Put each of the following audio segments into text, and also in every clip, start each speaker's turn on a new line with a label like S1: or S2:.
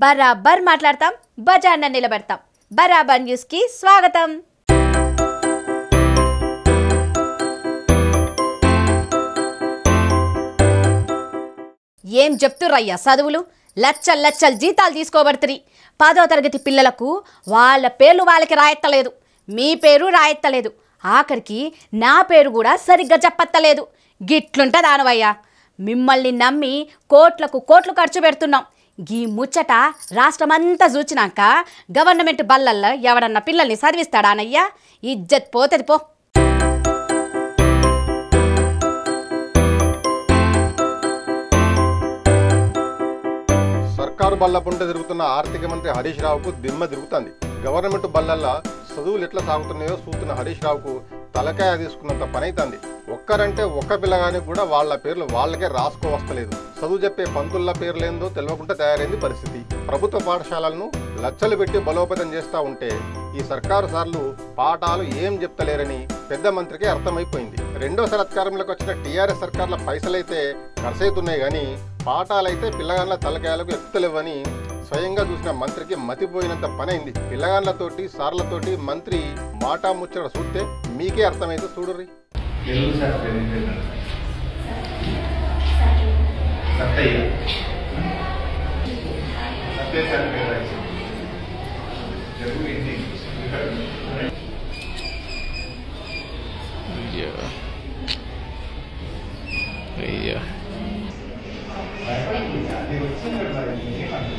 S1: బరాబర్ మాట్లాడతాం బజార్న నిలబెడతాం బరాబర్ న్యూస్కి స్వాగతం ఏం చెప్తుర్రయ్యా చదువులు లచ్చల్ లచ్చల్ జీతాలు తీసుకోబడుతుంది పదో తరగతి పిల్లలకు వాళ్ళ పేర్లు వాళ్ళకి రాయత్తలేదు మీ పేరు రాయత్తలేదు ఆఖరికి నా పేరు కూడా సరిగ్గా చెప్పత్తలేదు గిట్లుంట దానవయ్యా మిమ్మల్ని నమ్మి కోట్లకు కోట్లు ఖర్చు పెడుతున్నాం గీ ముచ్చట రాష్ట్రమంతా చూచినాక గవర్నమెంట్ బల్లల్లో ఎవడన్నా పిల్లల్ని చదివిస్తాడానయ్యా ఇజ్జత్ పోతుంది పో
S2: సర్కారు బల్ల పుంట తిరుగుతున్న ఆర్థిక మంత్రి హరీష్ రావుకు దిమ్మ తిరుగుతుంది గవర్నమెంట్ బల్లల్లా చదువులు ఎట్లా సాగుతున్నాయో చూస్తున్న హరీష్ రావుకు తలకాయ తీసుకున్నంత పని అవుతుంది ఒక్కరంటే ఒక్క పిల్లగానికి కూడా వాళ్ళ పేర్లు వాళ్ళకే రాసుకోవస్తలేదు చదువు చెప్పే పంతుల పేర్లేందో తెలియకుండా తయారైంది పరిస్థితి ప్రభుత్వ పాఠశాలలను లచ్చలు పెట్టి బలోపేతం చేస్తా ఉంటే ఈ సర్కారు సార్లు పాఠాలు ఏం చెప్తలేరని పెద్ద మంత్రికి అర్థమైపోయింది రెండో సరత్కారంలోకి వచ్చిన టీఆర్ఎస్ సర్కార్ల పైసలైతే ఖర్చవుతున్నాయి కానీ పాఠాలైతే పిల్లగాళ్ళ తలకాయలకు ఎక్కుతలేవని స్వయంగా చూసిన మంత్రికి మతిపోయినంత పనైంది పిల్లగాళ్ళతోటి సార్లతోటి మంత్రి మాటా ముచ్చట చూస్తే మీకే అర్థమైతే చూడుర్రి
S3: తెలుగు సార్ పేరు ఏం పేరు నాన్న? సత్తయ్య సత్య సార్ పేరు రాసి తెలుగు హిందీ
S4: అయ్యో అయ్యో
S3: అది వచ్చింది కదా మరి ఏమంటారు?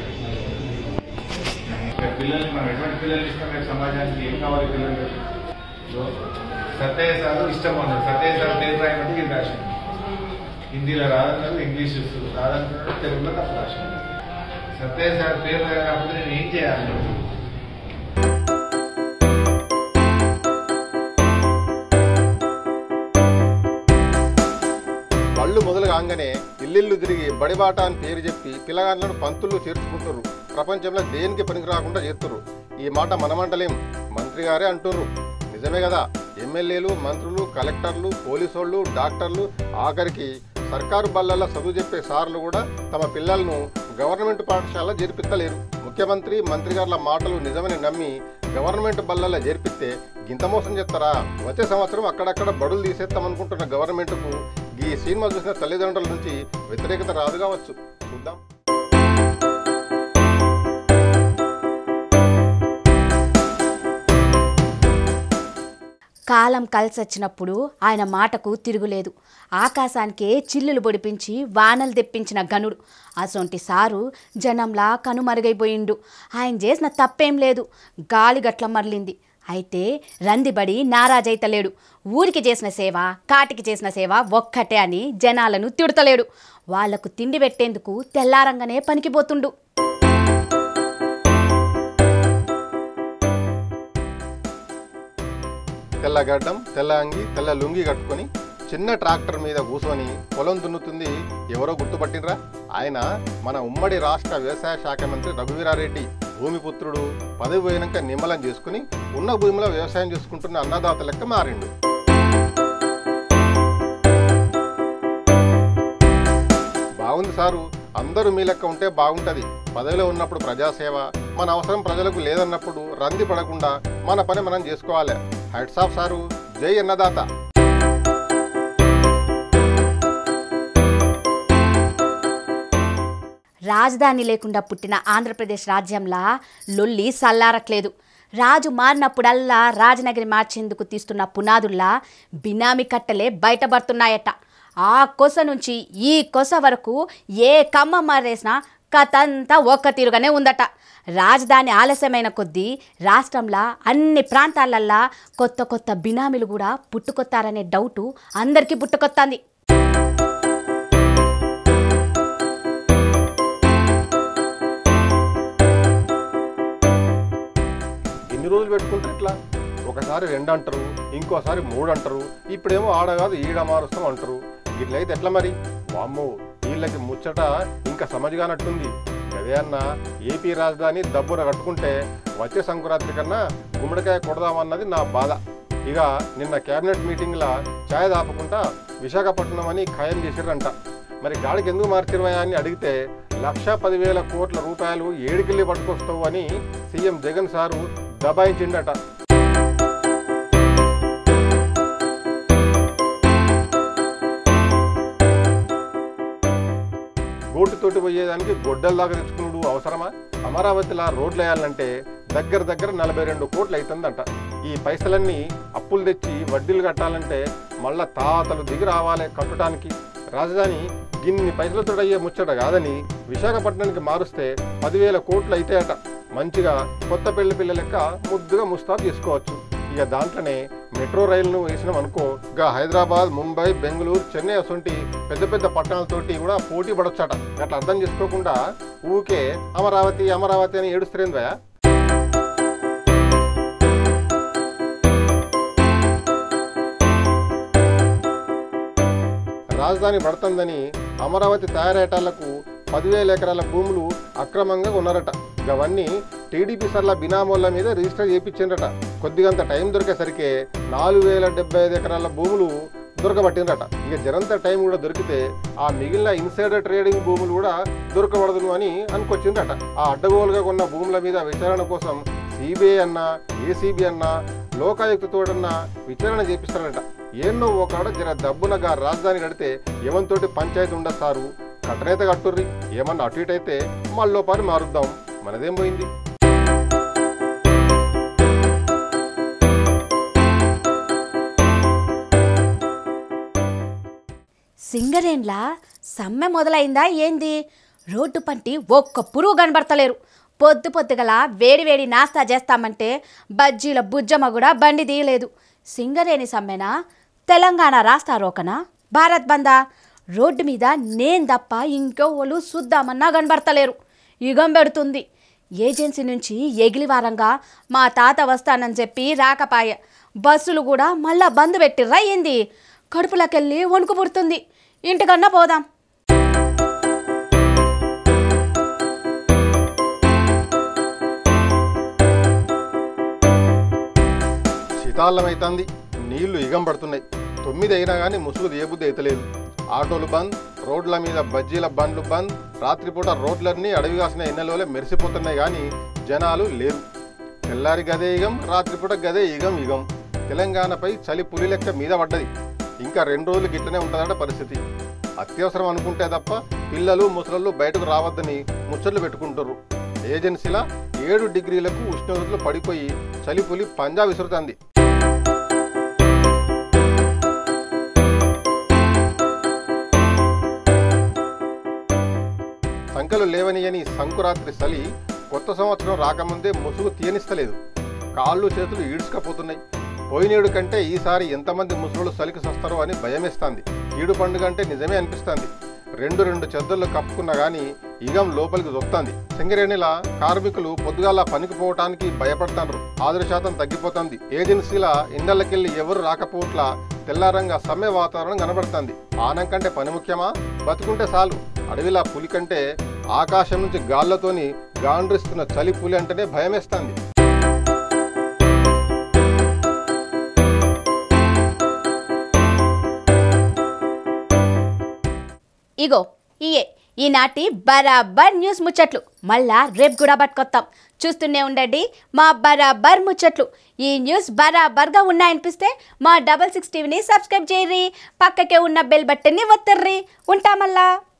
S3: ఇక్కడ పిల్లల్ని మనం ఎటువంటి పిల్లల్ని ఇష్టం లేదు సమాజానికి ఏం కావాలి పిల్లలు సత్యయ్య సార్ ఇష్టం ఉన్నది సత్యయ్య సార్ పేరు రాయమంటే ఇది రాసింది హిందీలో రాదన్నారు ఇంగ్లీష్ రాదన్నారు తెలుగులో తప్పు రాసింది సత్యయ్య సార్ పేరు రాకపోతే నేను ఏం చేయాలి
S2: బళ్ళు మొదలు కాగానే ఇల్లిల్లు తిరిగి బడిబాట అని పేరు చెప్పి పిల్లగాళ్ళను పంతులు చేర్చుకుంటారు ప్రపంచంలో దేనికి పనికి రాకుండా చేస్తుర్రు ఈ మాట మనమంటలేం మంత్రి గారే అంటుర్రు నిజమే కదా ఎమ్మెల్యేలు మంత్రులు కలెక్టర్లు పోలీసోళ్ళు డాక్టర్లు ఆఖరికి సర్కారు బళ్ళల్లో చదువు చెప్పే సార్లు కూడా తమ పిల్లలను గవర్నమెంట్ పాఠశాలలో చేర్పిస్తలేరు ముఖ్యమంత్రి మంత్రి గారుల మాటలు నిజమని నమ్మి గవర్నమెంట్ బళ్ళల్లో చేర్పిస్తే గింత మోసం చేస్తారా వచ్చే సంవత్సరం అక్కడక్కడ బడులు తీసేస్తామనుకుంటున్న గవర్నమెంట్కు ఈ సినిమా చూసిన తల్లిదండ్రుల నుంచి వ్యతిరేకత రాదు కావచ్చు చూద్దాం
S1: కాలం కలిసొచ్చినప్పుడు ఆయన మాటకు తిరుగులేదు ఆకాశానికే చిల్లులు పొడిపించి వానలు తెప్పించిన గనుడు అసొంటి సారు జనంలా కనుమరుగైపోయిండు ఆయన చేసిన తప్పేం లేదు గాలి గట్ల మరలింది అయితే రందిబడి నారాజైతలేడు ఊరికి చేసిన సేవ కాటికి చేసిన సేవ ఒక్కటే అని జనాలను తిడతలేడు వాళ్లకు తిండి పెట్టేందుకు తెల్లారంగానే పనికిపోతుండు
S2: తెల్ల గడ్డం తెల్ల అంగి తెల్ల లుంగి కట్టుకొని చిన్న ట్రాక్టర్ మీద కూర్చొని పొలం దున్నుతుంది ఎవరో గుర్తుపట్టినరా ఆయన మన ఉమ్మడి రాష్ట్ర వ్యవసాయ శాఖ మంత్రి రఘువీరారెడ్డి భూమిపుత్రుడు పదవి పోయినాక నిమ్మలం చేసుకుని ఉన్న భూమిలో వ్యవసాయం చేసుకుంటున్న అన్నదాత లెక్క మారిండు బాగుంది సారు అందరూ మీ లెక్క ఉంటే బాగుంటది పదవిలో ఉన్నప్పుడు ప్రజాసేవ మన అవసరం ప్రజలకు లేదన్నప్పుడు రంది పడకుండా మన పని మనం చేసుకోవాలి హెడ్స్ ఆఫ్ సారు జై అన్నదాత
S1: రాజధాని లేకుండా పుట్టిన ఆంధ్రప్రదేశ్ రాజ్యంలా లొల్లి సల్లారట్లేదు రాజు మారినప్పుడల్లా రాజనగరి మార్చేందుకు తీస్తున్న పునాదుల్లా బినామీ కట్టలే బయటపడుతున్నాయట ఆ కొస నుంచి ఈ కొస వరకు ఏ కమ్మ మారేసినా కథ అంతా ఒక్క తీరుగానే ఉందట రాజధాని ఆలస్యమైన కొద్దీ రాష్ట్రంలో అన్ని ప్రాంతాలల్లా కొత్త కొత్త బినామీలు కూడా పుట్టుకొత్తారనే డౌటు అందరికీ పుట్టుకొత్తాంది
S2: ఎన్ని రోజులు పెట్టుకుంటే ఇట్లా ఒకసారి రెండు అంటారు ఇంకోసారి మూడు అంటారు ఇప్పుడేమో ఆడ కాదు ఈడ మారుస్తాం అంటారు ఇట్లయితే ఎట్లా మరి వామ్మో వీళ్ళకి ముచ్చట ఇంకా సమజ్గానట్టుంది అదే అన్న ఏపీ రాజధాని దబ్బున కట్టుకుంటే వచ్చే సంక్రాంతి కన్నా గుమ్మడికాయ కొడదామన్నది నా బాధ ఇక నిన్న కేబినెట్ మీటింగ్ల ఛాయ్ దాపకుండా విశాఖపట్నం అని ఖాయం చేసిర్రంట మరి గాడికి ఎందుకు మార్చిరవా అని అడిగితే లక్ష పదివేల కోట్ల రూపాయలు ఏడికెళ్ళి పట్టుకొస్తావు అని సీఎం జగన్ సారు దబాయించిండట గోటుతోటి పోయేదానికి గొడ్డల దాకా తెచ్చుకున్నాడు అవసరమా అమరావతిలా రోడ్లు వేయాలంటే దగ్గర దగ్గర నలభై రెండు కోట్లు అవుతుందంట ఈ పైసలన్నీ అప్పులు తెచ్చి వడ్డీలు కట్టాలంటే మళ్ళా తాతలు దిగి రావాలి కట్టడానికి రాజధాని గిన్ని పైసలతో అయ్యే ముచ్చట కాదని విశాఖపట్నానికి మారుస్తే పదివేల కోట్లు అయితాయట మంచిగా కొత్త పెళ్లి పిల్ల లెక్క ముద్దుగా ముస్తాబు చేసుకోవచ్చు ఇక దాంట్లోనే మెట్రో రైలును వేసినాం అనుకో ఇక హైదరాబాద్ ముంబై బెంగళూరు చెన్నై అసొంటి పెద్ద పెద్ద పట్టణాలతోటి కూడా పోటీ పడొచ్చట అట్లా అర్థం చేసుకోకుండా ఊకే అమరావతి అమరావతి అని ఏడుస్తారేందా రాజధాని పడుతుందని అమరావతి తయారేటాలకు పదివేల ఎకరాల భూములు అక్రమంగా ఉన్నారట అవన్నీ టీడీపీ సర్ల బినామోళ్ళ మీద రిజిస్టర్ చేయించిండ్రట కొద్దిగంత టైం దొరికేసరికి నాలుగు వేల డెబ్బై ఐదు ఎకరాల భూములు దొరకబట్టిండ్రట ఇక జరంత టైం కూడా దొరికితే ఆ మిగిలిన ఇన్సైడర్ ట్రేడింగ్ భూములు కూడా దొరకబడదును అని అనుకొచ్చిండ్రట ఆ అడ్డగోలుగా కొన్న భూముల మీద విచారణ కోసం సిబిఐ అన్న ఏసీబీ అన్న లోకాయుక్తతోడన్న విచారణ చేపిస్తారట ఏన్నో ఒకడ జర దబ్బునగా రాజధాని కడితే ఏమంతోటి పంచాయతీ ఉండదు సారు కట్టనైతే కట్టుర్రి ఏమన్నా అటు ఇటు అయితే మళ్ళీ పని మారుద్దాం మనదేం పోయింది
S1: సింగరేన్లా సమ్మె మొదలైందా ఏంది రోడ్డు పంటి ఒక్క పురుగు కనబడతలేరు పొద్దు పొద్దుగల వేడి వేడి నాస్తా చేస్తామంటే బజ్జీల బుజ్జమ్మ కూడా బండి తీయలేదు సింగరేణి సమ్మెనా తెలంగాణ రాస్తా రోకనా భారత్ బందా రోడ్డు మీద నేను తప్ప ఇంకో వాళ్ళు చూద్దామన్నా కనబడతలేరు యుగం పెడుతుంది ఏజెన్సీ నుంచి ఎగిలివారంగా మా తాత వస్తానని చెప్పి రాకపాయ బస్సులు కూడా మళ్ళా బంద్ పెట్టిర్రా ఏంది కడుపులోకెళ్ళి వణుకు పుడుతుంది ఇంటికన్నా పోదాం
S2: శీతాళమైతుంది నీళ్లు ఇగం పడుతున్నాయి తొమ్మిది అయినా కానీ ముసుగు ఏబుద్ది అయితలేదు ఆటోలు బంద్ రోడ్ల మీద బజ్జీల బండ్లు బంద్ రాత్రిపూట రోడ్లన్నీ అడవి కాసిన ఎన్నెలోలే మెరిసిపోతున్నాయి కానీ జనాలు లేరు తెల్లారి గదే ఇగం రాత్రిపూట గదే ఇగం ఇగం తెలంగాణపై చలి పులి లెక్క మీద పడ్డది ఇంకా రెండు రోజులు గిట్లనే ఉంటుందట పరిస్థితి అత్యవసరం అనుకుంటే తప్ప పిల్లలు ముసలు బయటకు రావద్దని ముచ్చట్లు పెట్టుకుంటారు ఏజెన్సీల ఏడు డిగ్రీలకు ఉష్ణోగ్రతలు పడిపోయి చలి పులి పంజా విసురుతుంది సంఖ్యలు లేవనియని సంకురాత్రి చలి కొత్త సంవత్సరం రాకముందే ముసుగు తీయనిస్తలేదు కాళ్ళు చేతులు ఈడ్చుకపోతున్నాయి పోయినేడు కంటే ఈసారి ఎంతమంది ముసలు చలికి సస్తారో అని భయమేస్తాంది ఈడు పండుగ అంటే నిజమే అనిపిస్తుంది రెండు రెండు చెద్దర్లు కప్పుకున్నా గానీ ఇగం లోపలికి దొక్కుతాంది సింగరేణిల కార్మికులు పొద్దుగాల పనికి పోవటానికి భయపడతాండ్రు హాజరు శాతం తగ్గిపోతుంది ఏజెన్సీల ఇండలకెళ్లి ఎవరు రాకపోవట్ల తెల్లారంగా సమ్మె వాతావరణం కనబడుతుంది ఆనం కంటే పని ముఖ్యమా బతుకుంటే చాలు అడవిలా పులి కంటే ఆకాశం నుంచి గాళ్లతోని గాండ్రిస్తున్న చలి పులి అంటేనే భయమేస్తాంది
S1: ఇగో ఇయే ఈనాటి బరాబర్ న్యూస్ ముచ్చట్లు మళ్ళా రేపు కూడా పట్టుకొస్తాం చూస్తూనే ఉండండి మా బరాబర్ ముచ్చట్లు ఈ న్యూస్ బరాబర్గా ఉన్నాయనిపిస్తే మా డబల్ సిక్స్ టీవీని సబ్స్క్రైబ్ చేయర్రి పక్కకే ఉన్న బెల్ బటన్ని ఒత్తర్రి ఉంటామల్లా